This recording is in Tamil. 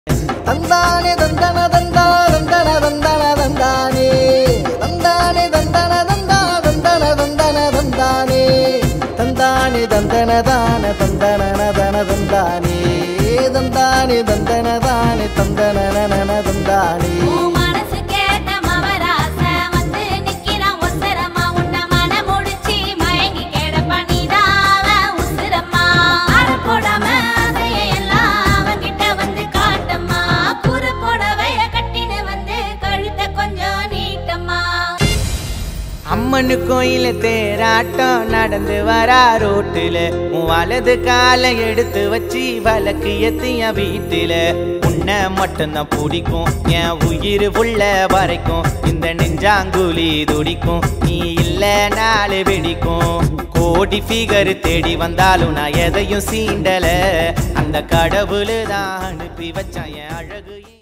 தந்தானே தந்தன தந்தா தந்தன தந்தன தந்தானே தந்தானே தந்தன தந்தா தந்தன தந்தன தந்தானே தந்தானே தந்தன தான தந்தன தன தந்தானே தந்தானே தந்தன தானே தந்தன நன தந்தானே உன் மனசு கேட்ட மவராச வந்து நிக்கிறான் ஒசரமா உன்னை மனம் முடிச்சு மயங்கி கிடப்பா நீதாவ உசுரம்மா அறப்போடாம அதையெல்லாம் அவன்கிட்ட வந்து காட்டம்மா புற புடவைய கட்டின்னு வந்து கழுத்த கொஞ்சம் நீட்டம்மா அம்மனு கோயில தேராட்டம் நடந்து வரா ரோட்டுல உன் வலது காலை எடுத்து வச்சு வழக்கு எத்திய வீட்டுல உன்னை மட்டும்தான் பிடிக்கும் என் உயிர் உள்ள வரைக்கும் இந்த நெஞ்சாங்குழி துடிக்கும் நீ இல்ல நாலு வெடிக்கும் கோடி ஃபிகர் தேடி வந்தாலும் நான் எதையும் சீண்டல அந்த கடவுளு தான் அனுப்பி வச்சான் என் அழகு